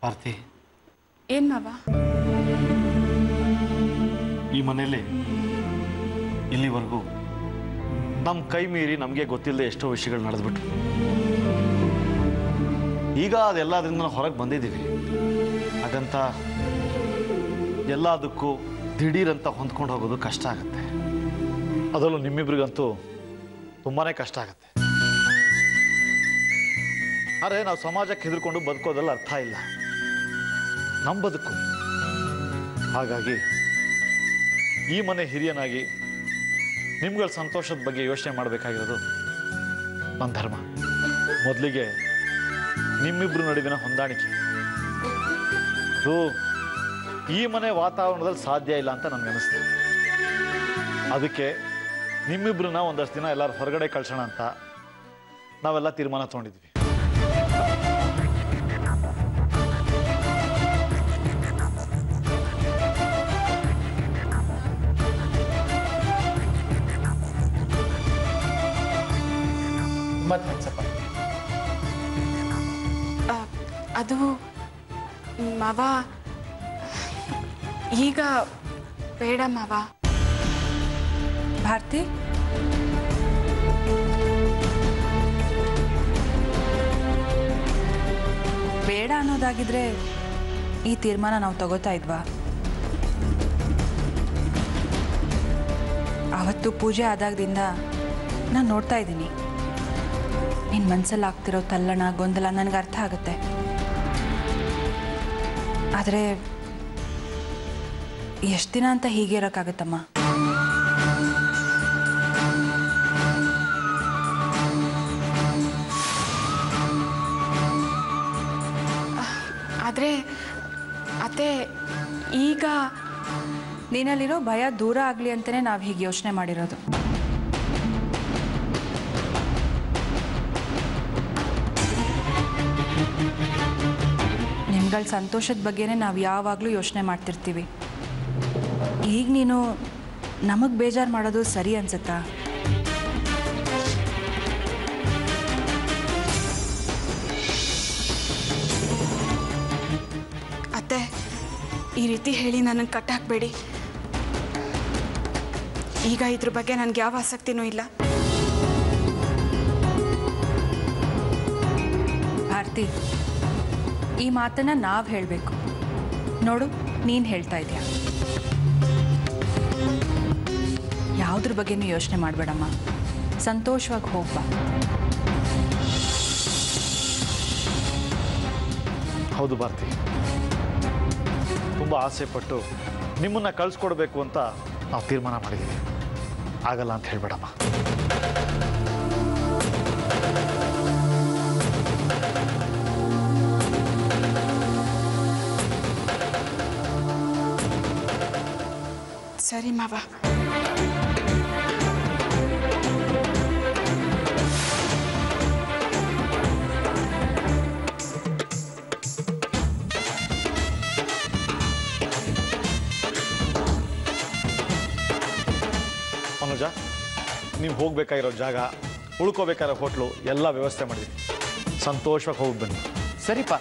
ಭಾರತಿ ಏನ್ ಮಾವ ಈ ಮನೆಯಲ್ಲಿ ಇಲ್ಲಿವರೆಗೂ ನಮ್ಮ ಕೈ ಮೀರಿ ನಮಗೆ ಗೊತ್ತಿಲ್ಲದೆ ಎಷ್ಟೋ ವಿಷಯಗಳು ನಡೆದ್ಬಿಟ್ಟು ಈಗ ಅದೆಲ್ಲದರಿಂದ ಹೊರಗೆ ಬಂದಿದ್ದೀವಿ ಹಾಗಂತ ಎಲ್ಲದಕ್ಕೂ ದಿಢೀರಂತ ಹೊಂದ್ಕೊಂಡು ಹೋಗೋದು ಕಷ್ಟ ಆಗುತ್ತೆ ಅದರಲ್ಲೂ ನಿಮ್ಮಿಬ್ರಿಗಂತೂ ತುಂಬಾ ಕಷ್ಟ ಆಗುತ್ತೆ ಆದರೆ ನಾವು ಸಮಾಜಕ್ಕೆ ಹೆದರ್ಕೊಂಡು ಬದುಕೋದಲ್ಲ ಅರ್ಥ ಇಲ್ಲ ನಮ್ಮ ಬದುಕು ಹಾಗಾಗಿ ಈ ಮನೆ ಹಿರಿಯನಾಗಿ ನಿಮ್ಗಳ ಸಂತೋಷದ ಬಗ್ಗೆ ಯೋಚನೆ ಮಾಡಬೇಕಾಗಿರೋದು ನನ್ನ ಧರ್ಮ ಮೊದಲಿಗೆ ನಿಮ್ಮಿಬ್ರು ನಡುವಿನ ಹೊಂದಾಣಿಕೆ ಅದು ಈ ಮನೆ ವಾತಾವರಣದಲ್ಲಿ ಸಾಧ್ಯ ಇಲ್ಲ ಅಂತ ನನಗನ್ನಿಸ್ತು ಅದಕ್ಕೆ ನಿಮ್ಮಿಬ್ರನ್ನ ಒಂದಷ್ಟು ದಿನ ಎಲ್ಲರೂ ಹೊರಗಡೆ ಕಳ್ಸೋಣ ಅಂತ ನಾವೆಲ್ಲ ತೀರ್ಮಾನ ತೊಗೊಂಡಿದ್ವಿ ತುಂಬ ಥ್ಯಾಂಕ್ಸಪ್ಪ ಆ, ಅದು ಮಾವ ಈಗ ಬೇಡ ಮಾವ ಭಾರತಿ ಬೇಡ ಅನ್ನೋದಾಗಿದ್ರೆ ಈ ತೀರ್ಮಾನ ನಾವು ತಗೋತಾ ಇದ್ವಾ ಅವತ್ತು ಪೂಜೆ ಆದಾಗದಿಂದ ನಾನು ನೋಡ್ತಾ ಇದ್ದೀನಿ ನಿನ್ನ ಮನಸ್ಸಲ್ಲಿ ಆಗ್ತಿರೋ ತಲ್ಲಣ ಗೊಂದಲ ನನಗೆ ಅರ್ಥ ಆಗುತ್ತೆ ಆದರೆ ಎಷ್ಟು ದಿನ ಅಂತ ಹೀಗೆ ಇರೋಕ್ಕಾಗತ್ತಮ್ಮ ಆದರೆ ಅತ್ತೆ ಈಗ ನೀನಲ್ಲಿರೋ ಭಯ ದೂರ ಆಗಲಿ ಅಂತಲೇ ನಾವು ಹೀಗೆ ಯೋಚನೆ ಮಾಡಿರೋದು ನಿಮ್ಗಳ ಸಂತೋಷದ ಬಗ್ಗೆನೇ ನಾವು ಯಾವಾಗಲೂ ಯೋಚನೆ ಮಾಡ್ತಿರ್ತೀವಿ ಈಗ ನೀನು ನಮಗೆ ಬೇಜಾರು ಮಾಡೋದು ಸರಿ ಅನ್ಸುತ್ತಾ ಅತ್ತೆ ಈ ರೀತಿ ಹೇಳಿ ನನಗೆ ಕಟ್ಟಾಕ್ಬೇಡಿ ಈಗ ಇದ್ರ ಬಗ್ಗೆ ನನಗೆ ಯಾವ ಆಸಕ್ತಿನೂ ಇಲ್ಲ ಭಾರತಿ ಈ ಮಾತನ್ನ ನಾವು ಹೇಳಬೇಕು ನೋಡು ನೀನು ಹೇಳ್ತಾ ಇದೆಯಾ ಯಾವುದ್ರ ಬಗ್ಗೆನೂ ಯೋಚನೆ ಮಾಡಬೇಡಮ್ಮ ಸಂತೋಷವಾಗಿ ಹೋಗ್ಬಾ ಹೌದು ಭಾರತಿ ತುಂಬ ಆಸೆ ಪಟ್ಟು ನಿಮ್ಮನ್ನ ಕಳಿಸ್ಕೊಡ್ಬೇಕು ಅಂತ ನಾವು ತೀರ್ಮಾನ ಮಾಡಿದ್ದೀವಿ ಆಗಲ್ಲ ಅಂತ ಹೇಳ್ಬೇಡಮ್ಮ ಸರಿ ಮಾವ ಮನೋಜ ನೀವು ಹೋಗ್ಬೇಕಾಗಿರೋ ಜಾಗ ಉಳ್ಕೋಬೇಕಾಗಿರೋ ಹೋಟ್ಲು ಎಲ್ಲ ವ್ಯವಸ್ಥೆ ಮಾಡಿದ್ವಿ ಸಂತೋಷವಾಗಿ ಹೋಗಿ ಬನ್ನಿ ಸರಿಪ್ಪ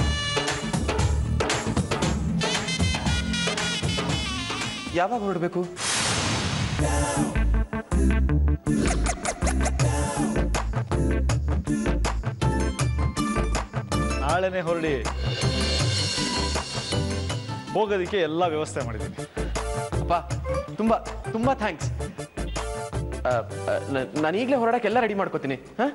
ಯಾವಾಗ ಹೊರಡಬೇಕು ನಾಳೆನೇ ಹೊರಡಿ ಹೋಗೋದಕ್ಕೆ ಎಲ್ಲ ವ್ಯವಸ್ಥೆ ಮಾಡಿದ್ದೀನಿ ಅಪ್ಪ ತುಂಬ ತುಂಬ ಥ್ಯಾಂಕ್ಸ್ ನಾನು ಈಗಲೇ ಹೊರಡಕ್ಕೆ ಎಲ್ಲ ರೆಡಿ ಮಾಡ್ಕೋತೀನಿ ಹಾಂ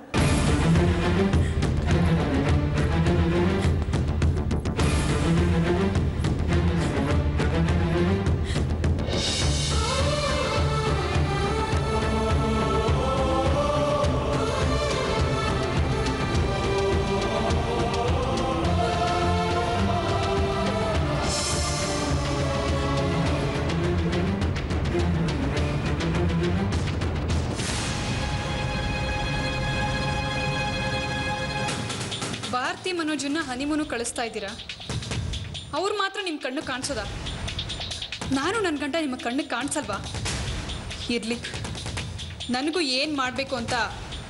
ಭಾರತಿ ಮನೋಜನ್ನ ಹನಿಮೂನು ಕಳಿಸ್ತಾ ಇದ್ದೀರಾ ಅವ್ರು ಮಾತ್ರ ನಿಮ್ಮ ಕಣ್ಣು ಕಾಣಿಸೋದಾ ನಾನು ನನ್ನ ಗಂಟ ನಿಮ್ಮ ಕಣ್ಣಿಗೆ ಕಾಣಿಸಲ್ವಾ ಇರಲಿ ನನಗೂ ಏನು ಮಾಡಬೇಕು ಅಂತ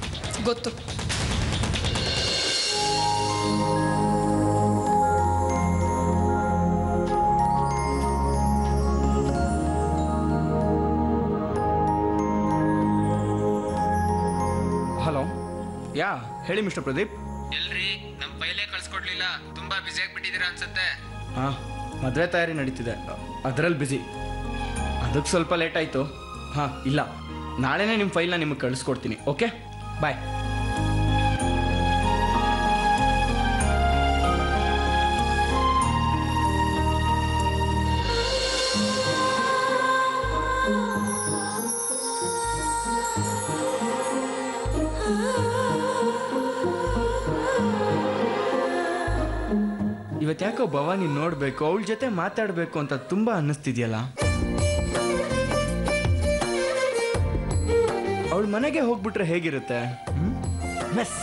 ಗೊತ್ತು ಯಾ ಹೇಳಿ ಮಿಸ್ಟರ್ ಪ್ರದೀಪ್ ಎಲ್ರಿ ನಮ್ಮ ಫೈಲೇ ಕಳ್ಸ್ಕೊಡ್ಲಿಲ್ಲ ತುಂಬಾ ಬ್ಯುಸಿ ಆಗ್ಬಿಟ್ಟಿದ್ದೀರಾ ಅನ್ಸುತ್ತೆ ಹಾಂ ಮದುವೆ ತಯಾರಿ ನಡೀತಿದೆ ಅದರಲ್ಲಿ ಬ್ಯುಸಿ ಅದಕ್ಕೆ ಸ್ವಲ್ಪ ಲೇಟ್ ಆಯಿತು ಹಾಂ ಇಲ್ಲ ನಾಳೆನೇ ನಿಮ್ಮ ಫೈಲ್ನ ನಿಮಗೆ ಕಳಿಸ್ಕೊಡ್ತೀನಿ ಓಕೆ ಬಾಯ್ ಇವತ್ತು ಯಾಕೋ ಭವಾನಿ ನೋಡಬೇಕು ಅವಳ ಜೊತೆ ಮಾತಾಡಬೇಕು ಅಂತ ತುಂಬ ಅನ್ನಿಸ್ತಿದ್ಯಲ್ಲ ಅವಳ ಮನೆಗೆ ಹೋಗ್ಬಿಟ್ರೆ ಹೇಗಿರುತ್ತೆ ಮೆಸ್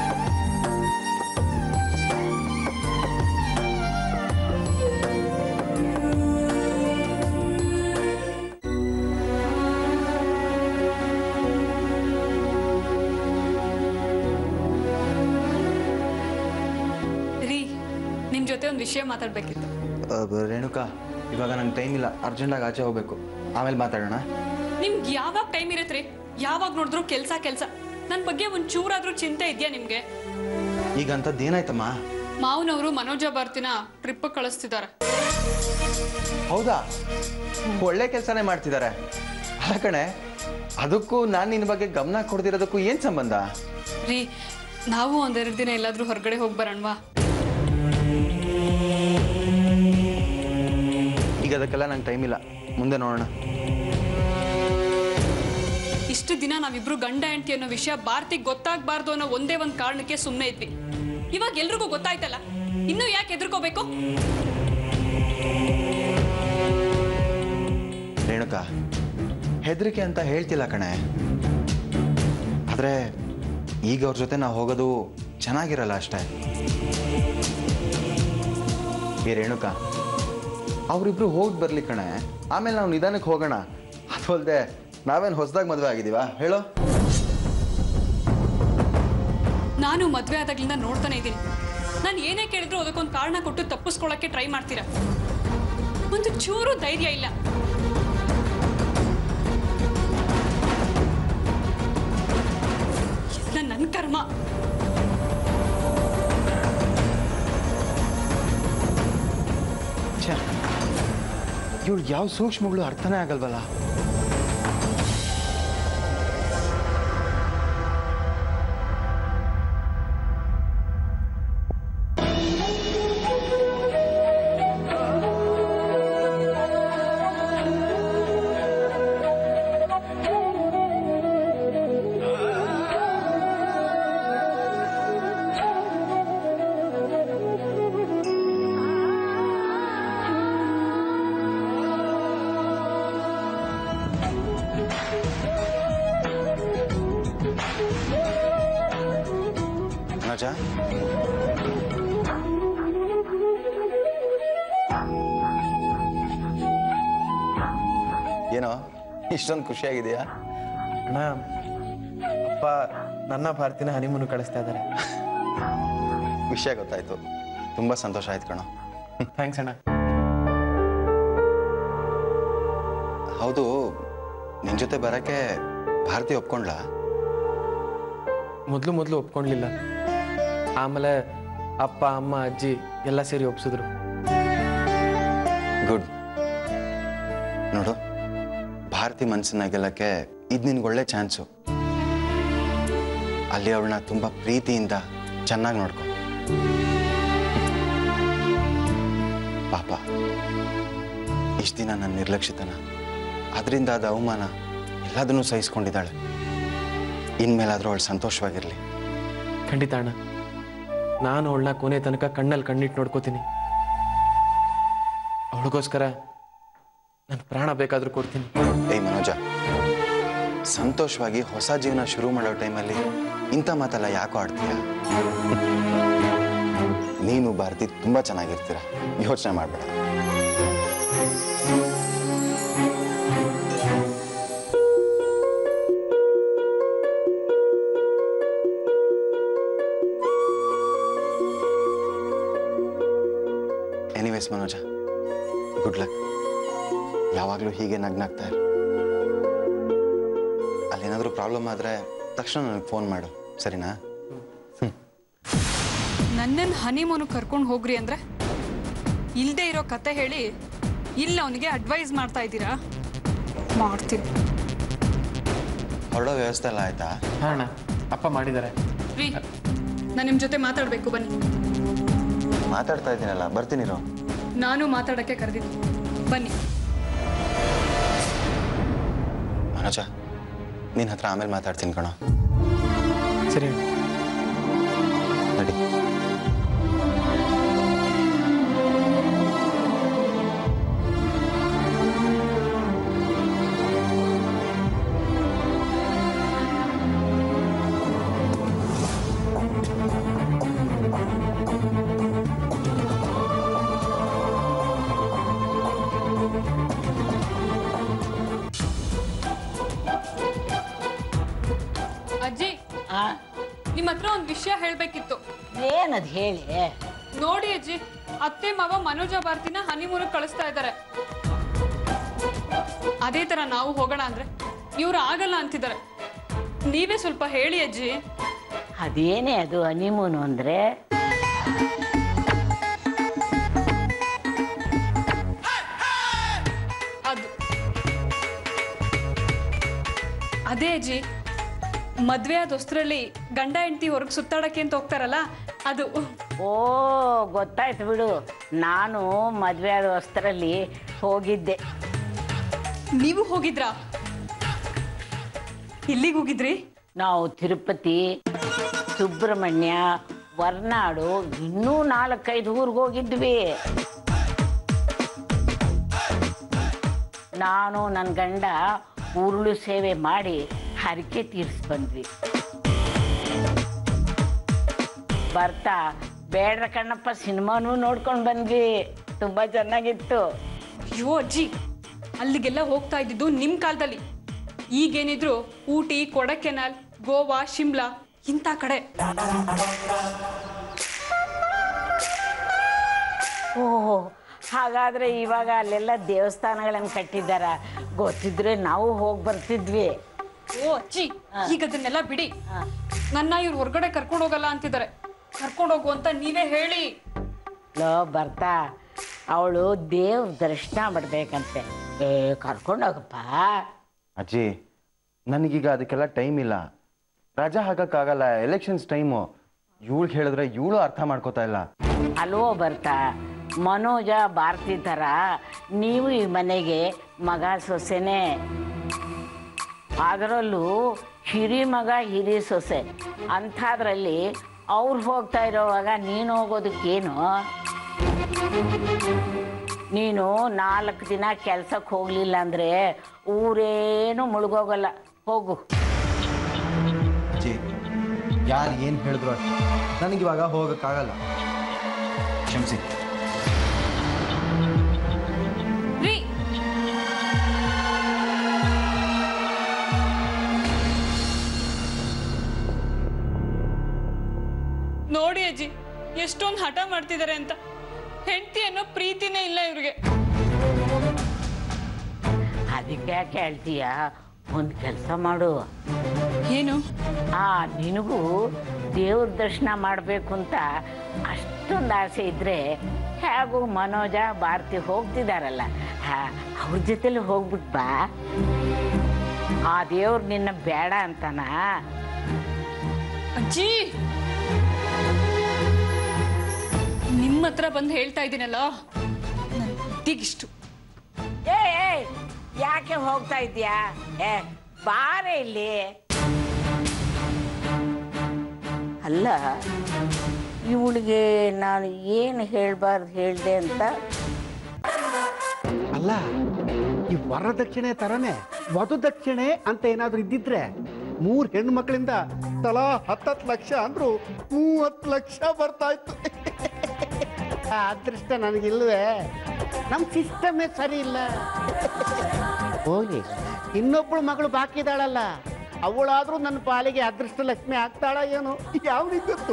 ರೀ ನಿಮ್ಮ ಜೊತೆ ಒಂದು ವಿಷಯ ಮಾತಾಡಬೇಕಿತ್ತು ರೇಣುಕಾ ಇವಾಗ ನಂಗೆ ಟೈಮ್ ಇಲ್ಲ ಅರ್ಜೆಂಟಾಗಿ ಆಚೆ ಹೋಗ್ಬೇಕು ಆಮೇಲೆ ಮಾತಾಡೋಣ ನಿಮ್ಗೆ ಯಾವಾಗ ಟೈಮ್ ಇರತ್ರಿ ಯಾವಾಗ ನೋಡಿದ್ರು ಕೆಲಸ ಕೆಲಸ ನನ್ನ ಬಗ್ಗೆ ಒಂದು ಚೂರಾದ್ರೂ ಚಿಂತೆ ಇದೆಯಾ ನಿಮಗೆ ಈಗ ಅಂಥದ್ದು ಏನಾಯ್ತಮ್ಮ ಮಾವನವರು ಮನೋಜ ಭಾರತಿನ ಟ್ರಿಪ್ ಕಳಿಸ್ತಿದ್ದಾರೆ ಹೌದಾ ಒಳ್ಳೆ ಕೆಲಸನೇ ಮಾಡ್ತಿದ್ದಾರೆ ಅಲ್ಲ ಕಣೆ ಅದಕ್ಕೂ ನಾನು ನಿನ್ನ ಬಗ್ಗೆ ಗಮನ ಕೊಡ್ದಿರೋದಕ್ಕೂ ಏನು ಸಂಬಂಧ ರೀ ನಾವು ಒಂದೆರಡು ದಿನ ಎಲ್ಲಾದ್ರೂ ಹೊರಗಡೆ ಹೋಗಿ ಬರೋಣವಾ ಈಗ ಅದಕ್ಕೆಲ್ಲ ನಂಗೆ ಟೈಮ್ ಇಲ್ಲ ಮುಂದೆ ನೋಡೋಣ ಇಷ್ಟು ದಿನ ನಾವಿಬ್ರು ಗಂಡ ಹೆಂಡತಿ ಅನ್ನೋ ವಿಷಯ ಭಾರತಿಗೆ ಗೊತ್ತಾಗಬಾರ್ದು ಅನ್ನೋ ಒಂದೇ ಒಂದು ಕಾರಣಕ್ಕೆ ಸುಮ್ಮನೆ ಇದ್ವಿ ಇವಾಗ ಎಲ್ರಿಗೂ ಗೊತ್ತಾಯ್ತಲ್ಲ ಇನ್ನೂ ಯಾಕೆ ಎದುರ್ಕೋಬೇಕು ರೇಣುಕಾ ಹೆದರಿಕೆ ಅಂತ ಹೇಳ್ತಿಲ್ಲ ಕಣೆ ಆದರೆ ಈಗ ಅವ್ರ ಜೊತೆ ನಾವು ಹೋಗೋದು ಚೆನ್ನಾಗಿರಲ್ಲ ಅಷ್ಟೇ ಏ ರೇಣುಕಾ ಅವರಿಬ್ರು ಹೋಗಿ ಬರಲಿ ಕಣೆ ಆಮೇಲೆ ನಾವು ನಿಧಾನಕ್ಕೆ ಹೋಗೋಣ ಅದು ಅಲ್ಲದೆ ನಾವೇನು ಹೊಸದಾಗಿ ಮದುವೆ ಆಗಿದ್ದೀವಾ ಹೇಳೋ ನಾನು ಮದ್ವೆ ಆದಾಗ್ಲಿಂದ ನೋಡ್ತಾನೆ ಇದ್ದೀನಿ ನಾನು ಏನೇ ಕೇಳಿದ್ರು ಅದಕ್ಕೊಂದು ಕಾರಣ ಕೊಟ್ಟು ತಪ್ಪಿಸ್ಕೊಳ್ಳೋಕೆ ಟ್ರೈ ಮಾಡ್ತೀರಾ ಒಂದು ಚೂರು ಧೈರ್ಯ ಇಲ್ಲ ಎಲ್ಲ ನನ್ನ ಕರ್ಮ ಛೇ ಇವಳು ಯಾವ ಸೂಕ್ಷ್ಮಗಳು ಅರ್ಥನೇ ಆಗಲ್ವಲ್ಲ ಮನೋಜ ಏನೋ ಇಷ್ಟೊಂದು ಖುಷಿಯಾಗಿದೆಯಾ ಅಣ್ಣ ಅಪ್ಪ ನನ್ನ ಭಾರತಿನ ಹನಿಮೂನು ಕಳಿಸ್ತಾ ಇದ್ದಾರೆ ವಿಷಯ ಗೊತ್ತಾಯ್ತು ತುಂಬ ಸಂತೋಷ ಆಯ್ತು ಕಣೋ ಥ್ಯಾಂಕ್ಸ್ ಅಣ್ಣ ಹೌದು ನಿನ್ನ ಜೊತೆ ಬರೋಕ್ಕೆ ಭಾರತಿ ಒಪ್ಕೊಂಡ್ಲಾ ಮೊದಲು ಮೊದಲು ಒಪ್ಕೊಂಡ್ಲಿಲ್ಲ ಆಮೇಲೆ ಅಪ್ಪ ಅಮ್ಮ ಅಜ್ಜಿ ಎಲ್ಲ ಸೇರಿ ಒಪ್ಸಿದ್ರು ಗುಡ್ ನೋಡು ಭಾರತಿ ಮನಸ್ಸನ್ನ ಗೆಲ್ಲಕ್ಕೆ ಇದು ನಿನ್ಗೆ ಒಳ್ಳೆ ಚಾನ್ಸು ಅಲ್ಲಿ ಅವಳನ್ನ ತುಂಬ ಪ್ರೀತಿಯಿಂದ ಚೆನ್ನಾಗಿ ನೋಡ್ಕೊ ಪಾಪ ಇಷ್ಟು ದಿನ ನನ್ನ ನಿರ್ಲಕ್ಷಿತನ ಅದರಿಂದ ಆದ ಅವಮಾನ ಎಲ್ಲದನ್ನೂ ಸಹಿಸ್ಕೊಂಡಿದ್ದಾಳೆ ಇನ್ಮೇಲಾದರೂ ಅವಳು ಸಂತೋಷವಾಗಿರಲಿ ಖಂಡಿತ ಅಣ್ಣ ನಾನು ಅವಳನ್ನ ಕೊನೆ ತನಕ ಕಣ್ಣಲ್ಲಿ ಕಣ್ಣಿಟ್ಟು ನೋಡ್ಕೋತೀನಿ ಅವಳಿಗೋಸ್ಕರ ನನ್ನ ಪ್ರಾಣ ಬೇಕಾದರೂ ಕೊಡ್ತೀನಿ ಏಯ್ ಮನೋಜ ಸಂತೋಷವಾಗಿ ಹೊಸ ಜೀವನ ಶುರು ಮಾಡೋ ಟೈಮಲ್ಲಿ ಇಂಥ ಮಾತೆಲ್ಲ ಯಾಕೋ ಆಡ್ತೀಯ ನೀನು ಭಾರತಿ ತುಂಬ ಚೆನ್ನಾಗಿರ್ತೀರ ಯೋಚನೆ ಮಾಡಬೇಡ ಎನಿವೇಸ್ ಮನೋಜ ಗುಡ್ ಲಕ್ ಯಾವಾಗಲೂ ಹೀಗೆ ನಗ್ನಾಗ್ತಾ ಇರು ಅಲ್ಲೇನಾದರೂ ಪ್ರಾಬ್ಲಮ್ ಆದರೆ ತಕ್ಷಣ ನನಗೆ ಫೋನ್ ಮಾಡು ಸರಿನಾ ನನ್ನನ್ನು ಹನಿಮೂನು ಕರ್ಕೊಂಡು ಹೋಗ್ರಿ ಅಂದರೆ ಇಲ್ಲದೆ ಇರೋ ಕತೆ ಹೇಳಿ ಇಲ್ಲಿ ಅವನಿಗೆ ಅಡ್ವೈಸ್ ಮಾಡ್ತಾ ಇದ್ದೀರಾ ಮಾಡ್ತೀನಿ ಹೊರಡೋ ವ್ಯವಸ್ಥೆ ಎಲ್ಲ ಆಯ್ತಾ ಹಾಂ ಅಣ್ಣ ಅಪ್ಪ ಮಾಡಿದ್ದಾರೆ ರೀ ನಾನು ನಿಮ್ಮ ಜೊತೆ ಮಾತಾಡಬೇಕು ಬನ್ನಿ ಮಾತಾಡ್ತಾ ಇದ್ದೀನಲ್ಲ ಬರ್ತೀನಿರೋ ನಾನು ಮಾತಾಡೋಕ್ಕೆ ಕರೆದಿದ್ದು ಬನ್ನಿ ಮನೋಜ ನಿನ್ನ ಹತ್ರ ಆಮೇಲೆ ಮಾತಾಡ್ತೀನಿ ಕಣೋ ಸರಿ ಅಣ್ಣ. ನಡಿ ಅಜ್ಜಿ ನಿಮ್ಮ ಹತ್ರ ಒಂದು ವಿಷಯ ಹೇಳಬೇಕಿತ್ತು ಏನದು ಹೇಳಿ ನೋಡಿ ಅಜ್ಜಿ ಅತ್ತೆ ಮಾವ ಮನೋಜ ಭಾರತಿನ ಹನಿಮೂನ್ ಕಳಿಸ್ತಾ ಇದ್ದಾರೆ ಅದೇ ತರ ನಾವು ಹೋಗೋಣ ಅಂದ್ರೆ ಇವ್ರು ಆಗಲ್ಲ ಅಂತಿದ್ದಾರೆ ನೀವೇ ಸ್ವಲ್ಪ ಹೇಳಿ ಅಜ್ಜಿ ಅದೇನೇ ಅದು ಹನಿಮೂನು ಅಂದರೆ ಅದು ಅದೇ ಅಜ್ಜಿ ಮದ್ವೆ ಆದ ಹೊಸ್ತ್ರಲ್ಲಿ ಗಂಡ ಹೆಂಡತಿ ಹೊರಗೆ ಸುತ್ತಾಡಕ್ಕೆ ಅಂತ ಹೋಗ್ತಾರಲ್ಲ ಅದು ಓ ಗೊತ್ತಾಯ್ತು ಬಿಡು ನಾನು ಮದುವೆ ಆದ ಹೊಸ್ತರಲ್ಲಿ ಹೋಗಿದ್ದೆ ನೀವು ಹೋಗಿದ್ರಾ ಇಲ್ಲಿಗೆ ಹೋಗಿದ್ರಿ ನಾವು ತಿರುಪತಿ ಸುಬ್ರಹ್ಮಣ್ಯ ವರ್ನಾಡು ಇನ್ನೂ ನಾಲ್ಕೈದು ಊರಿಗೆ ಹೋಗಿದ್ವಿ ನಾನು ನನ್ನ ಗಂಡ ಉರುಳು ಸೇವೆ ಮಾಡಿ ಹರಕೆ ತೀರ್ಸಿ ಬಂದ್ವಿ ಬರ್ತಾ ಬೇಡ್ರ ಕಣ್ಣಪ್ಪ ಸಿನಿಮಾನೂ ನೋಡ್ಕೊಂಡು ಬಂದ್ವಿ ತುಂಬ ಚೆನ್ನಾಗಿತ್ತು ಅಯ್ಯೋ ಅಜ್ಜಿ ಅಲ್ಲಿಗೆಲ್ಲ ಹೋಗ್ತಾ ಇದ್ದಿದ್ದು ನಿಮ್ಮ ಕಾಲದಲ್ಲಿ ಈಗೇನಿದ್ರು ಊಟಿ ಕೊಡಕೆನಾಲ್ ಗೋವಾ ಶಿಮ್ಲಾ ಇಂಥ ಕಡೆ ಓಹೋ ಹಾಗಾದ್ರೆ ಇವಾಗ ಅಲ್ಲೆಲ್ಲ ದೇವಸ್ಥಾನಗಳನ್ನು ಕಟ್ಟಿದ್ದಾರ ಗೊತ್ತಿದ್ರೆ ನಾವು ಹೋಗಿ ಬರ್ತಿದ್ವಿ ಓ ಅಜ್ಜಿ ಈಗ ಅದನ್ನೆಲ್ಲ ಬಿಡಿ ನನ್ನ ಇವ್ರು ಹೊರಗಡೆ ಕರ್ಕೊಂಡು ಹೋಗಲ್ಲ ಅಂತಿದ್ದಾರೆ ಕರ್ಕೊಂಡು ಹೋಗು ಅಂತ ನೀವೇ ಹೇಳಿ ಲೋ ಬರ್ತಾ ಅವಳು ದೇವ್ರ ದರ್ಶನ ಮಾಡ್ಬೇಕಂತೆ ಏ ಕರ್ಕೊಂಡೋಗಪ್ಪ ಅಜ್ಜಿ ನನಗೀಗ ಅದಕ್ಕೆಲ್ಲ ಟೈಮ್ ಇಲ್ಲ ರಜಾ ಹಾಕಕ್ಕಾಗಲ್ಲ ಎಲೆಕ್ಷನ್ಸ್ ಟೈಮು ಇವಳು ಹೇಳಿದ್ರೆ ಇವಳು ಅರ್ಥ ಮಾಡ್ಕೋತಾ ಇಲ್ಲ ಅಲ್ವೋ ಬರ್ತಾ ಮನೋಜ ಭಾರತಿ ಥರ ನೀವು ಈ ಮನೆಗೆ ಮಗ ಸೊಸೆನೇ ಅದರಲ್ಲೂ ಹಿರಿ ಮಗ ಹಿರಿ ಸೊಸೆ ಅಂಥದ್ರಲ್ಲಿ ಅವ್ರು ಹೋಗ್ತಾ ಇರೋವಾಗ ನೀನು ಹೋಗೋದಕ್ಕೇನು ನೀನು ನಾಲ್ಕು ದಿನ ಕೆಲ್ಸಕ್ಕೆ ಹೋಗಲಿಲ್ಲ ಅಂದರೆ ಊರೇನು ಮುಳುಗೋಗಲ್ಲ ಹೋಗು ಅಜ್ಜಿ ಯಾರು ಏನು ಹೇಳಿದ್ರು ಅಷ್ಟೇ ನನಗಿವಾಗ ಹೋಗೋಕ್ಕಾಗಲ್ಲ ಕ್ಷಮಿಸಿ ರೀ ನೋಡಿ ಅಜ್ಜಿ ಎಷ್ಟೊಂದು ಹಠ ಮಾಡ್ತಿದ್ದಾರೆ ಅಂತ ಹೆಂಡತಿ ಅನ್ನೋ ಪ್ರೀತಿನೇ ಇಲ್ಲ ಇವ್ರಿಗೆ ಅದಕ್ಕೆ ಯಾಕೆ ಹೇಳ್ತೀಯ ಒಂದು ಕೆಲಸ ಮಾಡು ಏನು ಆ ನಿನಗೂ ದೇವ್ರ ದರ್ಶನ ಮಾಡಬೇಕು ಅಂತ ಅಷ್ಟೊಂದು ಆಸೆ ಇದ್ರೆ ಹೇಗೂ ಮನೋಜ ಭಾರತಿ ಹೋಗ್ತಿದಾರಲ್ಲ ಹಾ, ಅವ್ರ ಜೊತೆಲಿ ಹೋಗ್ಬಿಟ್ ಬಾ ಆ ದೇವ್ರು ನಿನ್ನ ಬೇಡ ಅಂತನಾ ಅಜ್ಜಿ ನಿಮ್ಮ ಹತ್ರ ಬಂದು ಹೇಳ್ತಾ ಇದ್ದೀನಲ್ಲ ನನ್ನ ಬುದ್ಧಿಗಿಷ್ಟು ಏ ಏ, ಯಾಕೆ ಹೋಗ್ತಾ ಇದ್ಯಾ ಏ ಬಾರೆ ಇಲ್ಲಿ ಅಲ್ಲ ಇವಳಿಗೆ ನಾನು ಏನು ಹೇಳ್ಬಾರ್ದು ಹೇಳ್ದೆ ಅಂತ ಅಲ್ಲ ಈ ವರದಕ್ಷಿಣೆ ತರನೇ ವಧು ದಕ್ಷಿಣೆ ಅಂತ ಏನಾದ್ರೂ ಇದ್ದಿದ್ರೆ ಮೂರ್ ಹೆಣ್ಣು ಮಕ್ಕಳಿಂದ ತಲಾ ಹತ್ತತ್ತು ಲಕ್ಷ ಅಂದ್ರು ಮೂವತ್ತು ಲಕ್ಷ ಬರ್ತಾ ಇತ್ತು ಆ ಅದೃಷ್ಟ ನನಗಿಲ್ವೇ ನಮ್ಮ ಸಿಸ್ಟಮೇ ಸರಿ ಇಲ್ಲ ಹೋಗಿ ಇನ್ನೊಬ್ಬಳು ಮಗಳು ಬಾಕಿ ಇದ್ದಾಳಲ್ಲ ಅವಳಾದ್ರೂ ನನ್ನ ಪಾಲಿಗೆ ಅದೃಷ್ಟ ಲಕ್ಷ್ಮಿ ಆಗ್ತಾಳ ಏನೋ ಯಾವ್ರಿಗೆ ಗೊತ್ತು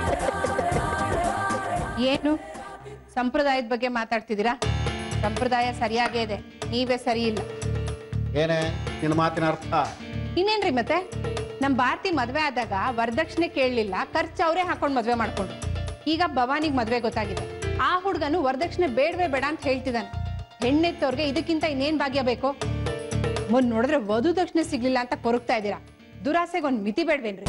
ಏನು ಸಂಪ್ರದಾಯದ ಬಗ್ಗೆ ಮಾತಾಡ್ತಿದ್ದೀರಾ ಸಂಪ್ರದಾಯ ಸರಿಯಾಗೇ ಇದೆ ನೀವೇ ಸರಿ ಇಲ್ಲ ಏನೇ ನಿನ್ನ ಮಾತಿನ ಅರ್ಥ ಇನ್ನೇನ್ರಿ ಮತ್ತೆ ನಮ್ಮ ಭಾರತಿ ಮದ್ವೆ ಆದಾಗ ವರದಕ್ಷಿಣೆ ಕೇಳಲಿಲ್ಲ ಖರ್ಚು ಅವರೇ ಹಾಕೊಂಡು ಮದ್ವೆ ಮಾಡ್ಕೊಂಡ್ರು ಈಗ ಭವಾನಿಗೆ ಮದ್ವೆ ಗೊತ್ತಾಗಿದೆ ಆ ಹುಡುಗನು ವರದಕ್ಷಿಣೆ ಬೇಡವೇ ಬೇಡ ಅಂತ ಹೇಳ್ತಿದ್ದಾನೆ ಹೆಣ್ಣೆತ್ತವ್ರಿಗೆ ಇದಕ್ಕಿಂತ ಇನ್ನೇನ್ ಭಾಗ್ಯ ಬೇಕು ಮುಂದ್ ನೋಡಿದ್ರೆ ವಧು ದಕ್ಷಿಣೆ ಸಿಗ್ಲಿಲ್ಲ ಅಂತ ಕೊರಗ್ತಾ ಇದ್ದೀರಾ ದುರಾಸೆಗೆ ಒಂದ್ ಮಿತಿ ಬೇಡ್ವೇನ್ರಿ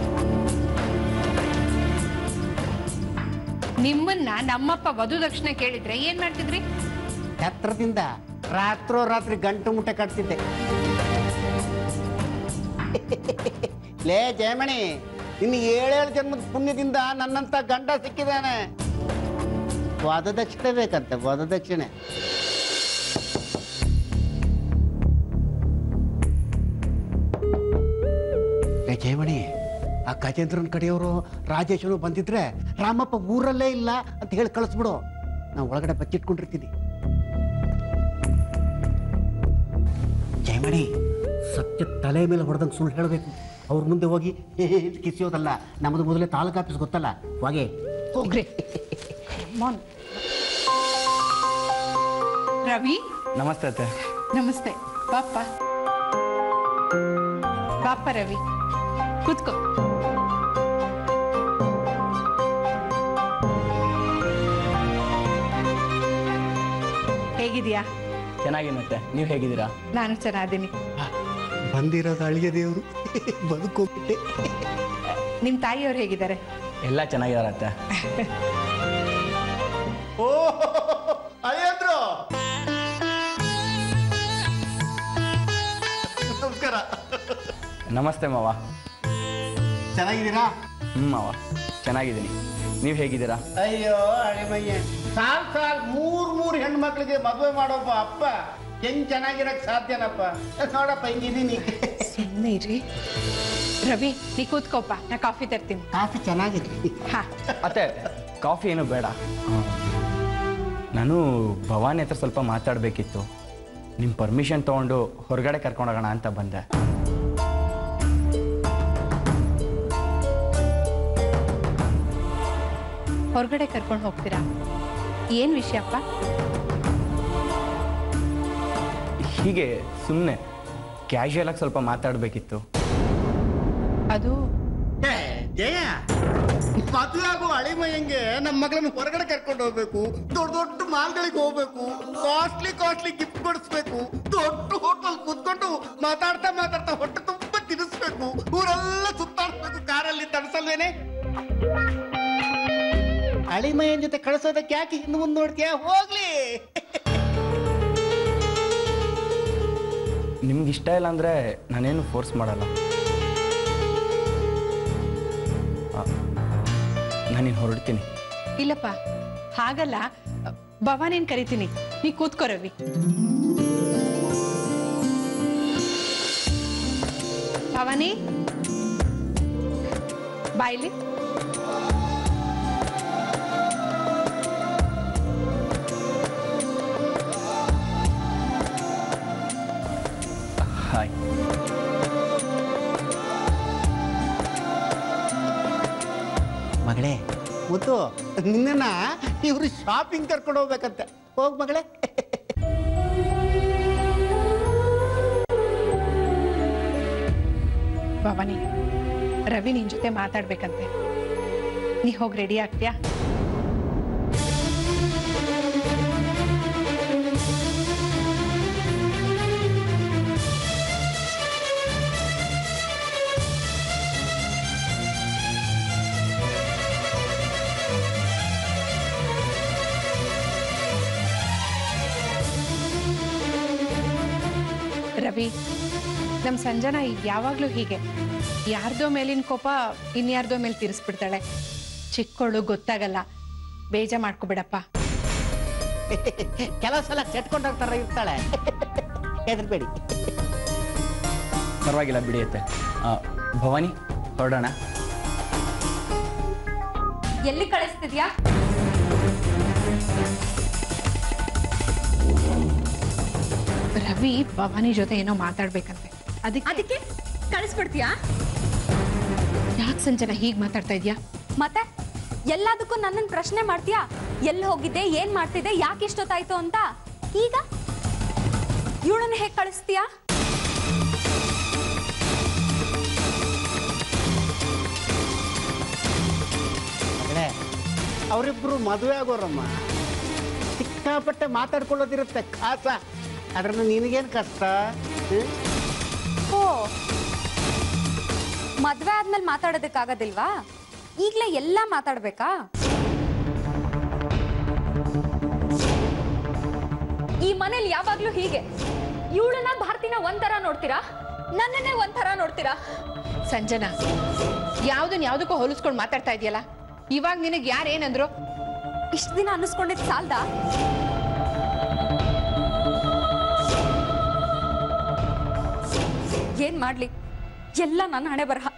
ನಿಮ್ಮನ್ನ ನಮ್ಮಪ್ಪ ವಧು ದಕ್ಷಿಣೆ ಕೇಳಿದ್ರೆ ಏನ್ ಮಾಡ್ತಿದ್ರಿ ಛತ್ರದಿಂದ ರಾತ್ರೋ ರಾತ್ರಿ ಗಂಟು ಮುಟ್ಟೆ ಕಟ್ತಿದ್ದೆ ಲೇ ಜಯಮಣಿ ಇನ್ನು ಏಳೇಳು ಜನ್ಮದ ಪುಣ್ಯದಿಂದ ನನ್ನಂತ ಗಂಡ ಸಿಕ್ಕಿದ್ದಾನೆ ವದದಕ್ಷಿಣೆ ಬೇಕಂತೆ ವದದಕ್ಷಿಣೆ ಲೇ ಜಯಮಣಿ ಆ ಗಜೇಂದ್ರನ್ ಕಡೆಯವರು ರಾಜೇಶನು ಬಂದಿದ್ರೆ ರಾಮಪ್ಪ ಊರಲ್ಲೇ ಇಲ್ಲ ಅಂತ ಹೇಳಿ ಕಳಿಸ್ಬಿಡು ನಾವು ಒಳಗಡೆ ಬಚ್ಚಿಟ್ಕೊಂಡಿರ್ತೀನಿ ಜಯಮಣಿ ಸತ್ಯ ತಲೆ ಮೇಲೆ ಹೊಡೆದಂಗೆ ಸುಳ್ಳು ಹೇಳಬೇಕು ಅವ್ರ ಮುಂದೆ ಹೋಗಿ ಅಂತ ಕಿಸಿಯೋದಲ್ಲ ನಮ್ಮದು ಮೊದಲೇ ತಾಲೂಕು ಆಫೀಸ್ ಗೊತ್ತಲ್ಲ ಹೋಗಿ ಹೋಗ್ರಿ ಮಾನ್ ರವಿ ನಮಸ್ತೆ ಅತ್ತೆ ನಮಸ್ತೆ ಪಾಪ ಪಾಪ ರವಿ ಕೂತ್ಕೋ ಹೇಗಿದ್ಯಾ ಚೆನ್ನಾಗಿರುತ್ತೆ ನೀವು ಹೇಗಿದ್ದೀರಾ ನಾನು ಚೆನ್ನಾಗಿದ್ದೀನಿ ಬಂದಿರೋದು ಅಳಿಯ ದೇವರು ಬದುಕೋಗ್ಬಿಟ್ಟೆ ನಿಮ್ ತಾಯಿಯವ್ರು ಹೇಗಿದ್ದಾರೆ ಎಲ್ಲ ಚೆನ್ನಾಗಿದ್ದಾರೆ ಅತ್ತೆ ಓ ಅಳಿಯಂದ್ರು ನಮಸ್ಕಾರ ನಮಸ್ತೆ ಮಾವ ಚೆನ್ನಾಗಿದ್ದೀರಾ ಹ್ಞೂ ಮಾವ ಚೆನ್ನಾಗಿದ್ದೀನಿ ನೀವು ಹೇಗಿದ್ದೀರಾ ಅಯ್ಯೋ ಅಳಿಮಯ್ಯ ಸಾಲ್ ಸಾಲ್ ಮೂರ್ ಮೂರ್ ಹೆಣ್ಮಕ್ಳಿಗೆ ಮದುವೆ ಮಾಡೋಪ್ಪ ಅಪ್ಪ ಹೆಂಗ್ ಚೆನ್ನಾಗಿರಕ್ ಸಾಧ್ಯನಪ್ಪ ನೋಡಪ್ಪ ಹಿಂಗಿದೀನಿ ಸುಮ್ಮನೆ ಇರ್ರಿ ರವಿ ನೀ ಕೂತ್ಕೋಪ ನಾ ಕಾಫಿ ತರ್ತೀನಿ ಕಾಫಿ ಚೆನ್ನಾಗಿದೆ ಹಾ ಅತ್ತೆ ಕಾಫಿ ಏನು ಬೇಡ ನಾನು ಭವಾನಿ ಹತ್ರ ಸ್ವಲ್ಪ ಮಾತಾಡಬೇಕಿತ್ತು ನಿಮ್ಮ ಪರ್ಮಿಷನ್ ತೊಗೊಂಡು ಹೊರಗಡೆ ಕರ್ಕೊಂಡೋಗೋಣ ಅಂತ ಬಂದೆ ಹೊರಗಡೆ ಕರ್ಕೊಂಡು ಹೋಗ್ತೀರಾ ಏನ್ ವಿಷಯಪ್ಪ ಹೀಗೆ ಸುಮ್ಮನೆ ಕ್ಯಾಶುಯಲಾಗಿ ಸ್ವಲ್ಪ ಮಾತಾಡಬೇಕಿತ್ತು ಅದು ಏ, ಜಯ ಮದುವೆ ಆಗೋ ಅಳಿಮಯ್ಯಂಗೆ ನಮ್ಮ ಮಗಳನ್ನ ಹೊರಗಡೆ ಕರ್ಕೊಂಡು ಹೋಗ್ಬೇಕು ದೊಡ್ಡ ದೊಡ್ಡ ಮಾಲ್ಗಳಿಗೆ ಹೋಗ್ಬೇಕು ಕಾಸ್ಟ್ಲಿ ಕಾಸ್ಟ್ಲಿ ಗಿಫ್ಟ್ ಕೊಡಿಸ್ಬೇಕು ದೊಡ್ಡ ಹೋಟೆಲ್ ಕೂತ್ಕೊಂಡು ಮಾತಾಡ್ತಾ ಮಾತಾಡ್ತಾ ಹೊಟ್ಟೆ ತುಂಬಾ ತಿನ್ನಿಸ್ಬೇಕು ಊರೆಲ್ಲ ಸುತ್ತಾಡ್ಸ್ಬೇಕು ಕಾರಲ್ಲಿ ತಣಿಸಲ್ವೇನೆ ಅಳಿಮಯ್ಯನ ಜೊತೆ ಕಳಿಸೋದಕ್ಕೆ ಯಾಕೆ ಹಿಂದೆ ಮುಂದೆ ನೋಡ್ತೀಯಾ ಹೋಗ್ಲಿ ನಿಮ್ಗೆ ಇಷ್ಟ ಇಲ್ಲ ಅಂದರೆ ನಾನೇನು ಫೋರ್ಸ್ ಮಾಡಲ್ಲ ನಾನಿನ್ನು ಹೊರಡ್ತೀನಿ ಇಲ್ಲಪ್ಪ ಹಾಗಲ್ಲ ಭವಾನಿನ್ ಕರಿತೀನಿ ನೀ ಕೂತ್ಕೋ ರವಿ ಭವಾನಿ ಬಾಯ್ಲಿ ಹಾಯ್ ಮಗಳೇ ಮುತ್ತು ನಿನ್ನ ಇವರು ಶಾಪಿಂಗ್ ಕರ್ಕೊಂಡು ಹೋಗ್ಬೇಕಂತೆ ಹೋಗ್ ಮಗಳೇ ಭವಾನಿ ರವಿ ನಿನ್ ಜೊತೆ ಮಾತಾಡ್ಬೇಕಂತೆ ನೀ ಹೋಗಿ ರೆಡಿ ಆಗ್ತೀಯಾ ರವಿ ನಮ್ಮ ಸಂಜನಾ ಯಾವಾಗಲೂ ಹೀಗೆ ಯಾರ್ದೋ ಮೇಲಿನ ಕೋಪ ಇನ್ಯಾರ್ದೋ ಮೇಲೆ ತೀರಿಸ್ಬಿಡ್ತಾಳೆ ಚಿಕ್ಕವಳು ಗೊತ್ತಾಗಲ್ಲ ಬೇಜ ಮಾಡ್ಕೊಬಿಡಪ್ಪ ಕೆಲವು ಸಲ ಕೆಟ್ಕೊಂಡವ್ರ ಥರ ಇರ್ತಾಳೆ ಹೆದರ್ಬೇಡಿ ಪರವಾಗಿಲ್ಲ ಬಿಡಿಯುತ್ತೆ ಭವಾನಿ ಹೊರಡೋಣ ಎಲ್ಲಿ ಕಳಿಸ್ತಿದ್ಯಾ ರವಿ ಭವಾನಿ ಜೊತೆ ಏನೋ ಮಾತಾಡ್ಬೇಕಂತೆ ಅದಕ್ಕೆ ಅದಕ್ಕೆ ಕಳಿಸ್ಬಿಡ್ತೀಯಾ ಯಾಕೆ ಸಂಜನಾ ಹೀಗೆ ಮಾತಾಡ್ತಾ ಇದ್ಯಾ ಮತ್ತೆ ಎಲ್ಲದಕ್ಕೂ ನನ್ನನ್ನು ಪ್ರಶ್ನೆ ಮಾಡ್ತೀಯಾ ಎಲ್ಲಿ ಹೋಗಿದ್ದೆ ಏನ್ ಮಾಡ್ತಿದ್ದೆ ಯಾಕೆ ಇಷ್ಟೊತ್ತಾಯ್ತು ಅಂತ ಈಗ ಇವಳನ್ನ ಹೇಗೆ ಕಳಿಸ್ತೀಯಾ ಮಗಳೇ ಅವರಿಬ್ಬರು ಮದುವೆ ಆಗೋರಮ್ಮ ಸಿಕ್ಕಾಪಟ್ಟೆ ಮಾತಾಡ್ಕೊಳ್ಳೋದಿರುತ್ತೆ ಖಾಸ ಅದ್ರನ್ನ ನಿನಗೇನು ಕಷ್ಟ ಹ್ಮ್? ಓ ಮದ್ವೆ ಆದ್ಮೇಲೆ ಮಾತಾಡೋದಕ್ಕಾಗೋದಿಲ್ವಾ ಈಗ್ಲೇ ಎಲ್ಲ ಮಾತಾಡ್ಬೇಕಾ ಈ ಮನೇಲಿ ಯಾವಾಗ್ಲೂ ಹೀಗೆ ಇವಳನ್ನ ಭಾರತಿನ ಒಂಥರ ನೋಡ್ತೀರಾ ನನ್ನನ್ನೇ ಒಂಥರ ನೋಡ್ತೀರಾ ಸಂಜನಾ ಯಾವ್ದನ್ ಯಾವ್ದಕ್ಕೂ ಹೋಲಿಸ್ಕೊಂಡು ಮಾತಾಡ್ತಾ ಇದೆಯಲ್ಲ ಇವಾಗ ನಿನಗೆ ಯಾರು ಏನಂದ್ರು ಇಷ್ಟ ದಿನ ಅನ್ನಿಸ್ಕೊಂಡಿದ್ ಸಾಲ್ದಾ ಏನ್ ಮಾಡ್ಲಿ ಎಲ್ಲ ನನ್ನ ಹಣೆ ಬರಹ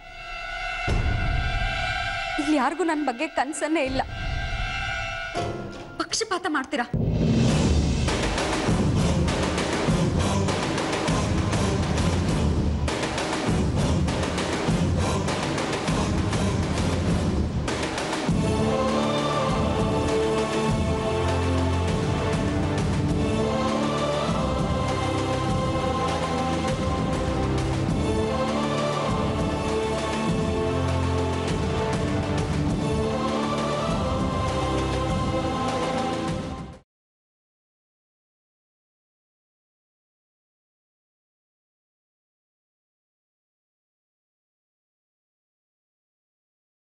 ಇಲ್ಲಿ ಯಾರಿಗೂ ನನ್ನ ಬಗ್ಗೆ ಕನ್ಸನ್ನೇ ಇಲ್ಲ ಪಕ್ಷಪಾತ ಮಾಡ್ತೀರಾ